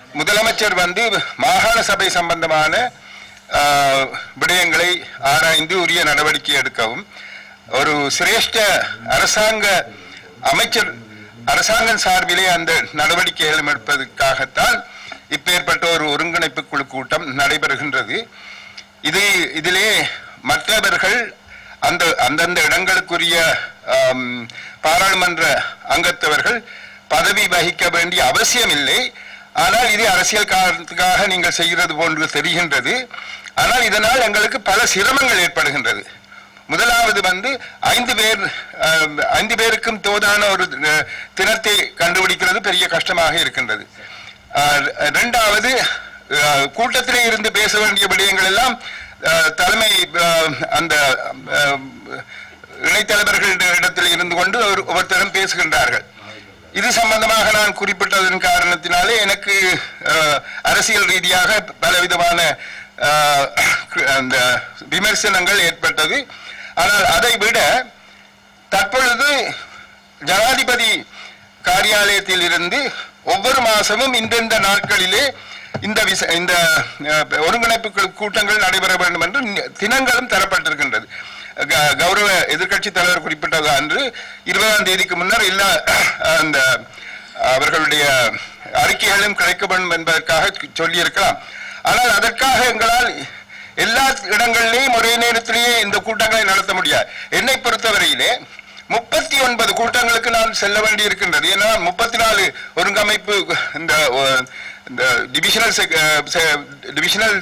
முதலமைச்சர் வந்து மாகாண சபை சம்பந்தமான ஆஹ், விடயங்களை ஆராய்ந்து உரிய நடவடிக்கை எடுக்கவும் ஒரு சிரேஷ்ட அரசாங்க அமைச்சர் அரசாங்கம் சார்பிலே அந்த நடவடிக்கைகள் எடுப்பதற்காகத்தான் இப்பேற்பட்ட ஒரு ஒருங்கிணைப்பு குழு கூட்டம் நடைபெறுகின்றது இது இதிலே மற்றவர்கள் அந்த அந்தந்த இடங்களுக்குரிய ஆம், பாராளுமன்ற அங்கத்தவர்கள் பதவி வகிக்க வேண்டிய அவசியம் இல்லை ஆனால் இது அரசியல் காரணத்துக்காக நீங்கள் செய்கிறது போன்று தெரிகின்றது ஆனால் இதனால் எங்களுக்கு பல சிரமங்கள் ஏற்படுகின்றது முதலாவது வந்து ஐந்து பேர் ஆம், ஐந்து பேருக்கும் தோதான ஒரு அஹ், தினத்தை கண்டுபிடிக்கிறது பெரிய கஷ்டமாக இருக்கின்றது ஆஹ், இரண்டாவது ஆஹ், கூட்டத்திலே இருந்து பேச வேண்டிய விடயங்கள் எல்லாம் ஆஹ், தலைமை ஆஹ், அந்த ஆஹ், இணைத்தலைவர்கள் இடத்தில் இருந்து கொண்டு ஒரு ஒவ்வொருத்தரும் பேசுகின்றார்கள் இது சம்பந்தமாக நான் குறிப்பிட்டதன் காரணத்தினாலே எனக்கு ஆஹ், அரசியல் ரீதியாக பலவிதமான ஆஹ், அந்த விமர்சனங்கள் ஏற்பட்டது ஆனால் அதை விட தற்பொழுது ஜனாதிபதி காரியாலயத்தில் இருந்து ஒவ்வொரு மாசமும் இந்தந்த நாட்களிலே இந்த விச இந்த அஹ், ஒருங்கிணைப்பு கூ- கூட்டங்கள் நடைபெற வேண்டும் என்று நி- தினங்களும் தரப்பட்டிருக்கின்றது க- கௌரவ எதிர்க்கட்சி தலைவர் குறிப்பிட்டது அன்று இருபதாம் தேதிக்கு முன்னர் எல்லா அந்த அவர்களுடைய அறிக்கைகளும் கிடைக்க வேண்டும் என்பதற்காக சொல்லியிருக்கலாம் ஆனால் அதற்காக எங்களால் எல்லா இடங்களிலேயும் ஒரே நேரத்திலேயே இந்த கூட்டங்களை நடத்த முடியாது என்னை பொறுத்தவரையிலே முப்பத்தி ஒன்பது கூட்டங்களுக்கு நான் செல்ல வேண்டி இருக்கின்றது ஏன்னா முப்பத்தி நாலு ஒருங்கமைப்பு இந்த அஹ், இந்த டிவிஷனல் டிவிஷனல்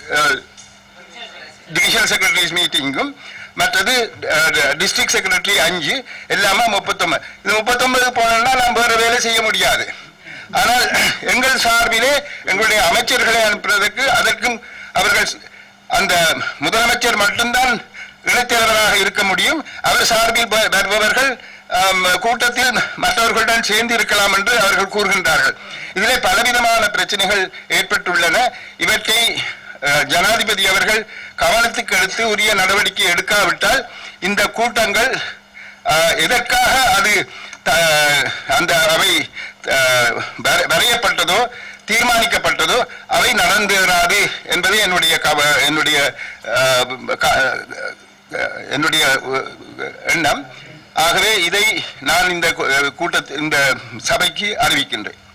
டிவிஷனல் செக்ரட்டரிஸ் மீட்டிங்கும் மற்றது டிஸ்ட்ரிக்ட் செக்ரட்டரி அஞ்சு எல்லாமே முப்பத்தொன்பது இது முப்பத்தொன்பது போனோம்னா நாம் வேற வேலை செய்ய முடியாது ஆனால் எங்கள் சார்பிலே எங்களுடைய அமைச்சர்களை அனுப்புவதற்கு அதற்கும் அவர்கள் அந்த முதலமைச்சர் மட்டும்தான் இணைத்தலைவராக இருக்க முடியும் அவர் சார்பில் வ- வருபவர்கள் ஆம், கூட்டத்தில் மற்றவர்களுடன் சேர்ந்து இருக்கலாம் என்று அவர்கள் கூறுகின்றார்கள் இதிலே பலவிதமான பிரச்சனைகள் ஏற்பட்டுள்ளன இவற்றை அஹ், ஜனாதிபதி அவர்கள் கவனத்துக்கு எடுத்து உரிய நடவடிக்கை எடுக்காவிட்டால் இந்த கூட்டங்கள் அஹ், எதற்காக அது த- அந்த அவை அஹ், வர- வரையப்பட்டதோ தீர்மானிக்கப்பட்டதோ அவை நடந்தேறாது என்பது என்னுடைய கவ- என்னுடைய அஹ், க- அஹ், என்னுடைய அஹ், எண்ணம் ஆகவே இதை நான் இந்த கூட்டத்தில் இந்த சபைக்கு அறிவிக்கின்றேன்